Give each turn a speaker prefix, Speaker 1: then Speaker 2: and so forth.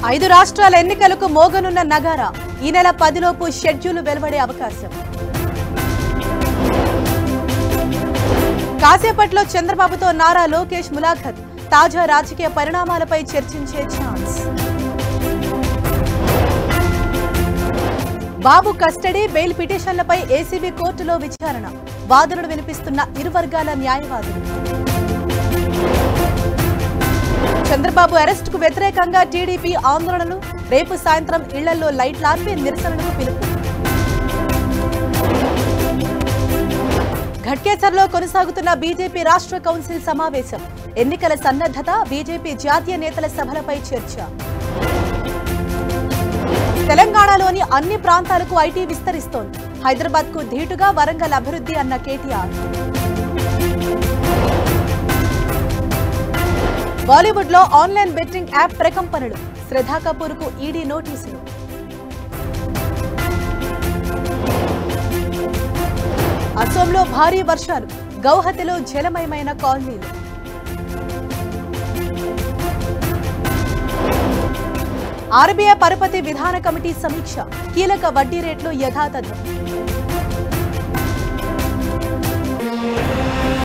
Speaker 1: ఐదు రాష్ట్రాల ఎన్నికలకు మోగనున్న నగారా ఈ నెల పదిలోపు షెడ్యూల్ వెలువడే అవకాశం కాసేపట్లో చంద్రబాబుతో నారా లోకేష్ ములాఖత్ తాజా రాజకీయ పరిణామాలపై చర్చించే ఛాన్స్ బాబు కస్టడీ బెయిల్ పిటిషన్లపై ఏసీబీ కోర్టులో విచారణ వాదనలు వినిపిస్తున్న ఇరు వర్గాల న్యాయవాదులు చంద్రబాబు అరెస్ట్ కు వ్యతిరేకంగా టీడీపీ ఆందోళనలు రేపు సాయంత్రం ఇళ్లలో లైట్లార్పి నిరసనలకు పిలుపు ఘట్కేసర్లో కొనసాగుతున్న బీజేపీ రాష్ట్ర కౌన్సిల్ సమావేశం ఎన్నికల సన్నద్ధత బీజేపీ జాతీయ నేతల సభలపై చర్చ తెలంగాణలోని అన్ని ప్రాంతాలకు ఐటీ విస్తరిస్తోంది హైదరాబాద్ కు ధీటుగా వరంగల్ అభివృద్ధి అన్న కేటీఆర్ బాలీవుడ్ లో ఆన్లైన్ బెట్టింగ్ యాప్ ప్రకంపనలు శ్రద్ధా కపూర్ కు ఈడీ నోటీసులు అసోంలో భారీ వర్షాలు గౌహతిలో జలమయమైన కాలనీలు ఆర్బీఐ పరపతి విధాన కమిటీ సమీక్ష కీలక వడ్డీ రేట్లు యథాతథం